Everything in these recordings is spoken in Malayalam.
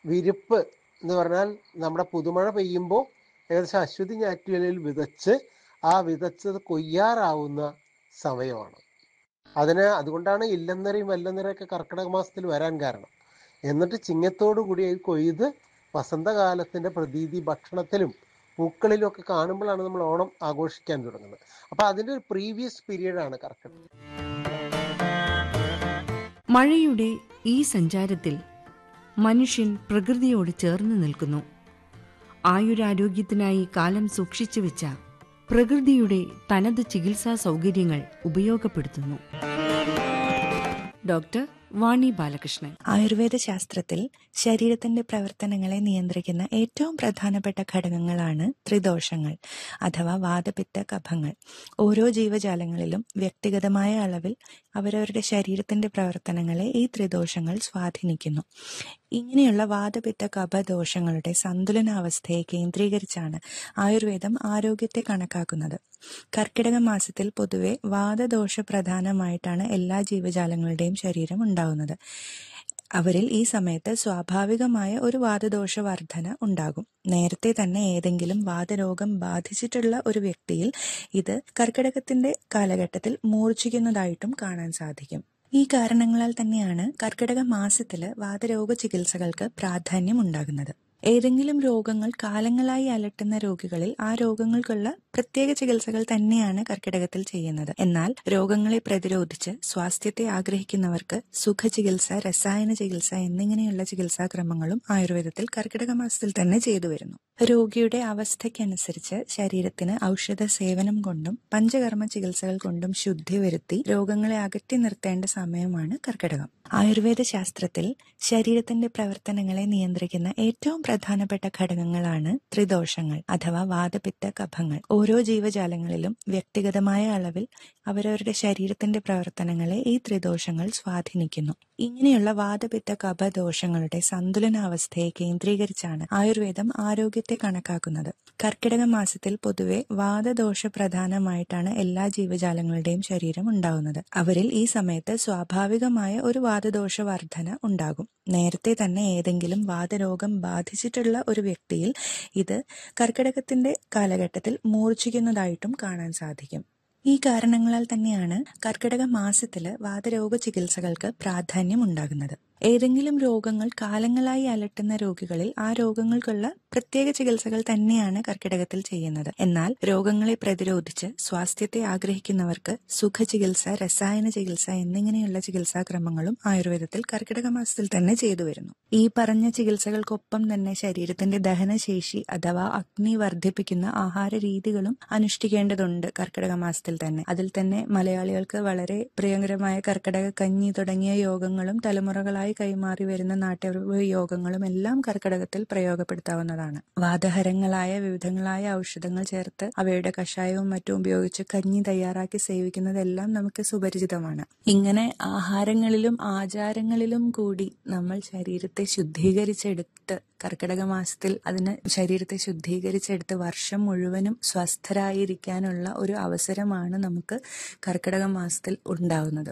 വിരിപ്പ് എന്ന് പറഞ്ഞാൽ നമ്മുടെ പുതുമഴ പെയ്യുമ്പോൾ ഏകദേശം അശ്വതി ഞാറ്റുവേലയിൽ വിതച്ച് ആ വിതച്ചത് കൊയ്യാറാവുന്ന സമയമാണ് അതിന് അതുകൊണ്ടാണ് ഇല്ലന്നരയും വല്ലന്നരയൊക്കെ കർക്കിടക മാസത്തിൽ വരാൻ കാരണം എന്നിട്ട് ചിങ്ങത്തോടു കൂടി അത് കൊയ്ത് വസന്തകാലത്തിന്റെ പ്രതീതി ഭക്ഷണത്തിലും പൂക്കളിലും ഒക്കെ കാണുമ്പോഴാണ് നമ്മൾ ഓണം ആഘോഷിക്കാൻ തുടങ്ങുന്നത് അപ്പൊ അതിന്റെ ഒരു പ്രീവിയസ് പീരീഡാണ് കർക്കിടകം മഴയുടെ ഈ സഞ്ചാരത്തിൽ മനുഷ്യൻ പ്രകൃതിയോട് ചേർന്ന് നിൽക്കുന്നു ആയുരാരോഗ്യത്തിനായി കാലം സൂക്ഷിച്ചു വെച്ച പ്രകൃതിയുടെ തനത് ചികിത്സാ സൗകര്യങ്ങൾ ഉപയോഗപ്പെടുത്തുന്നു ഡോക്ടർ വാണി ബാലകൃഷ്ണൻ ആയുർവേദ ശാസ്ത്രത്തിൽ ശരീരത്തിന്റെ പ്രവർത്തനങ്ങളെ നിയന്ത്രിക്കുന്ന ഏറ്റവും പ്രധാനപ്പെട്ട ഘടകങ്ങളാണ് ത്രിദോഷങ്ങൾ അഥവാ വാദപിത്ത കഫങ്ങൾ ഓരോ ജീവജാലങ്ങളിലും വ്യക്തിഗതമായ അളവിൽ അവരവരുടെ ശരീരത്തിന്റെ പ്രവർത്തനങ്ങളെ ഈ ത്രിദോഷങ്ങൾ സ്വാധീനിക്കുന്നു ഇങ്ങനെയുള്ള വാദപിത്ത കഫദോഷങ്ങളുടെ സന്തുലനാവസ്ഥയെ കേന്ദ്രീകരിച്ചാണ് ആയുർവേദം ആരോഗ്യത്തെ കണക്കാക്കുന്നത് കർക്കിടക മാസത്തിൽ പൊതുവെ വാദദോഷ പ്രധാനമായിട്ടാണ് എല്ലാ ജീവജാലങ്ങളുടെയും ശരീരം ഉണ്ടാകുന്നത് അവരിൽ ഈ സമയത്ത് സ്വാഭാവികമായ ഒരു വാദദോഷ വർധന ഉണ്ടാകും നേരത്തെ തന്നെ ഏതെങ്കിലും വാദരോഗം ബാധിച്ചിട്ടുള്ള ഒരു വ്യക്തിയിൽ ഇത് കർക്കിടകത്തിന്റെ കാലഘട്ടത്തിൽ മൂർച്ഛിക്കുന്നതായിട്ടും കാണാൻ സാധിക്കും ഈ കാരണങ്ങളാൽ തന്നെയാണ് കർക്കിടക മാസത്തില് വാദരോഗ ചികിത്സകൾക്ക് പ്രാധാന്യം ഉണ്ടാകുന്നത് ഏതെങ്കിലും രോഗങ്ങൾ കാലങ്ങളായി അലട്ടുന്ന രോഗികളിൽ ആ രോഗങ്ങൾക്കുള്ള പ്രത്യേക ചികിത്സകൾ തന്നെയാണ് കർക്കിടകത്തിൽ ചെയ്യുന്നത് എന്നാൽ രോഗങ്ങളെ പ്രതിരോധിച്ച് സ്വാസ്ഥ്യത്തെ ആഗ്രഹിക്കുന്നവർക്ക് സുഖചികിത്സ രസായന ചികിത്സ എന്നിങ്ങനെയുള്ള ചികിത്സാക്രമങ്ങളും ആയുർവേദത്തിൽ കർക്കിടക മാസത്തിൽ തന്നെ ചെയ്തു വരുന്നു രോഗിയുടെ അവസ്ഥയ്ക്കനുസരിച്ച് ശരീരത്തിന് ഔഷധ സേവനം കൊണ്ടും പഞ്ചകർമ്മ ചികിത്സകൾ കൊണ്ടും ശുദ്ധി വരുത്തി രോഗങ്ങളെ അകറ്റി നിർത്തേണ്ട സമയമാണ് കർക്കിടകം ആയുർവേദ ശാസ്ത്രത്തിൽ ശരീരത്തിന്റെ പ്രവർത്തനങ്ങളെ നിയന്ത്രിക്കുന്ന ഏറ്റവും പ്രധാനപ്പെട്ട ഘടകങ്ങളാണ് ത്രിദോഷങ്ങൾ അഥവാ വാദപിത്ത കഫങ്ങൾ ഓരോ ജീവജാലങ്ങളിലും വ്യക്തിഗതമായ അളവിൽ അവരവരുടെ ശരീരത്തിന്റെ പ്രവർത്തനങ്ങളെ ഈ ത്രിദോഷങ്ങൾ സ്വാധീനിക്കുന്നു ഇങ്ങനെയുള്ള വാദപിത്ത കഫദോഷങ്ങളുടെ സന്തുലനാവസ്ഥയെ കേന്ദ്രീകരിച്ചാണ് ആയുർവേദം ആരോഗ്യത്തെ കണക്കാക്കുന്നത് കർക്കിടക മാസത്തിൽ പൊതുവെ വാദദോഷ പ്രധാനമായിട്ടാണ് എല്ലാ ജീവജാലങ്ങളുടെയും ശരീരം ഉണ്ടാകുന്നത് അവരിൽ ഈ സമയത്ത് സ്വാഭാവികമായ ഒരു വാദദോഷ വർധന ഉണ്ടാകും നേരത്തെ തന്നെ ഏതെങ്കിലും വാദരോഗം ബാധിച്ചിട്ടുള്ള ഒരു വ്യക്തിയിൽ ഇത് കർക്കിടകത്തിന്റെ കാലഘട്ടത്തിൽ മൂർച്ഛിക്കുന്നതായിട്ടും കാണാൻ സാധിക്കും ഈ കാരണങ്ങളാൽ തന്നെയാണ് കർക്കിടക മാസത്തില് വാദരോഗ ചികിത്സകൾക്ക് പ്രാധാന്യം ഉണ്ടാകുന്നത് ഏതെങ്കിലും രോഗങ്ങൾ കാലങ്ങളായി അലട്ടുന്ന രോഗികളിൽ ആ രോഗങ്ങൾക്കുള്ള പ്രത്യേക ചികിത്സകൾ തന്നെയാണ് കർക്കിടകത്തിൽ ചെയ്യുന്നത് എന്നാൽ രോഗങ്ങളെ പ്രതിരോധിച്ച് സ്വാസ്ഥ്യത്തെ ആഗ്രഹിക്കുന്നവർക്ക് സുഖചികിത്സ രസായന ചികിത്സ എന്നിങ്ങനെയുള്ള ചികിത്സാക്രമങ്ങളും ആയുർവേദത്തിൽ കർക്കിടക മാസത്തിൽ തന്നെ ചെയ്തു വരുന്നു ഈ പറഞ്ഞ ചികിത്സകൾക്കൊപ്പം തന്നെ ശരീരത്തിന്റെ ദഹനശേഷി അഥവാ അഗ്നി വർദ്ധിപ്പിക്കുന്ന ആഹാര രീതികളും അനുഷ്ഠിക്കേണ്ടതുണ്ട് കർക്കിടക മാസത്തിൽ തന്നെ അതിൽ തന്നെ മലയാളികൾക്ക് വളരെ പ്രിയങ്കരമായ കർക്കിടക കഞ്ഞി തുടങ്ങിയ യോഗങ്ങളും തലമുറകളായി കൈമാറി വരുന്ന നാട്യർവ് യോഗങ്ങളും എല്ലാം കർക്കിടകത്തിൽ പ്രയോഗപ്പെടുത്താവുന്നതാണ് വാദഹരങ്ങളായ വിവിധങ്ങളായ ഔഷധങ്ങൾ ചേർത്ത് അവയുടെ കഷായവും മറ്റും ഉപയോഗിച്ച് കഞ്ഞി തയ്യാറാക്കി സേവിക്കുന്നതെല്ലാം നമുക്ക് സുപരിചിതമാണ് ഇങ്ങനെ ആഹാരങ്ങളിലും ആചാരങ്ങളിലും കൂടി നമ്മൾ ശരീരത്തെ ശുദ്ധീകരിച്ചെടുത്ത് കർക്കിടക മാസത്തിൽ അതിന് ശരീരത്തെ ശുദ്ധീകരിച്ചെടുത്ത് വർഷം മുഴുവനും സ്വസ്ഥരായിരിക്കാനുള്ള ഒരു അവസരമാണ് നമുക്ക് കർക്കിടക മാസത്തിൽ ഉണ്ടാവുന്നത്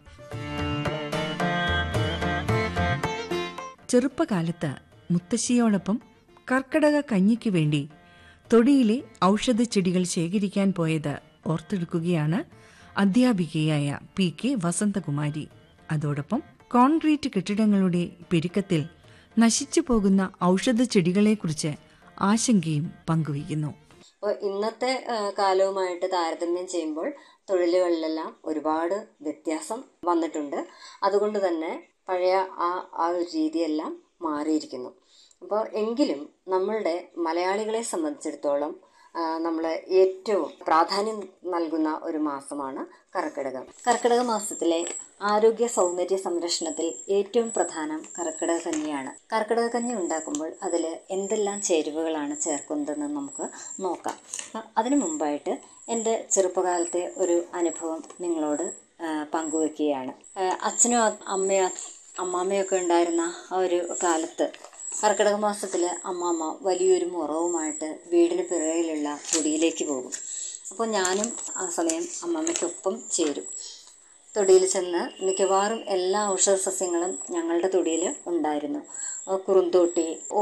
ചെറുപ്പകാലത്ത് മുത്തശ്ശിയോടൊപ്പം കർക്കടക കഞ്ഞിക്ക് വേണ്ടി തൊടിയിലെ ഔഷധച്ചെടികൾ ശേഖരിക്കാൻ പോയത് ഓർത്തെടുക്കുകയാണ് അധ്യാപികയായ പി കെ വസന്തകുമാരി അതോടൊപ്പം കോൺക്രീറ്റ് കെട്ടിടങ്ങളുടെ പെരുക്കത്തിൽ നശിച്ചു പോകുന്ന ഔഷധച്ചെടികളെക്കുറിച്ച് ആശങ്കയും പങ്കുവയ്ക്കുന്നു അപ്പോൾ ഇന്നത്തെ ആ, കാലവുമായിട്ട് താരതമ്യം ചെയ്യുമ്പോൾ തൊഴിലുകളിലെല്ലാം ഒരുപാട് വ്യത്യാസം വന്നിട്ടുണ്ട് അതുകൊണ്ട് തന്നെ പഴയ ആ ആ ഒരു രീതിയെല്ലാം മാറിയിരിക്കുന്നു അപ്പോൾ എങ്കിലും നമ്മളുടെ മലയാളികളെ സംബന്ധിച്ചിടത്തോളം നമ്മൾ ഏറ്റവും പ്രാധാന്യം നൽകുന്ന ഒരു മാസമാണ് കർക്കിടകം കർക്കിടക മാസത്തിലെ ആരോഗ്യ സൗന്ദര്യ സംരക്ഷണത്തിൽ ഏറ്റവും പ്രധാനം കർക്കിടക കഞ്ഞിയാണ് കർക്കിടക കഞ്ഞി ഉണ്ടാക്കുമ്പോൾ അതിൽ എന്തെല്ലാം ചേരുവകളാണ് ചേർക്കുന്നതെന്ന് നമുക്ക് നോക്കാം അ- അതിനു മുമ്പായിട്ട് എൻ്റെ ചെറുപ്പകാലത്തെ ഒരു അനുഭവം നിങ്ങളോട് ആ, പങ്കുവെക്കുകയാണ് ആ, അച്ഛനും അ- അമ്മയും അമ്മാമ്മയൊക്കെ ഉണ്ടായിരുന്ന ആ ഒരു കാലത്ത് കർക്കിടക മാസത്തിൽ അമ്മാമ്മ വലിയൊരു മുറവുമായിട്ട് വീടിന് പിറകിലുള്ള തൊടിയിലേക്ക് പോകും അപ്പോൾ ഞാനും ആ സമയം അമ്മാമ്മയ്ക്കൊപ്പം ചേരും തൊടിയിൽ ചെന്ന് മിക്കവാറും എല്ലാ ഔഷധ സസ്യങ്ങളും ഞങ്ങളുടെ തൊടിയിൽ ഉണ്ടായിരുന്നു ആ കുറുന്തോട്ടി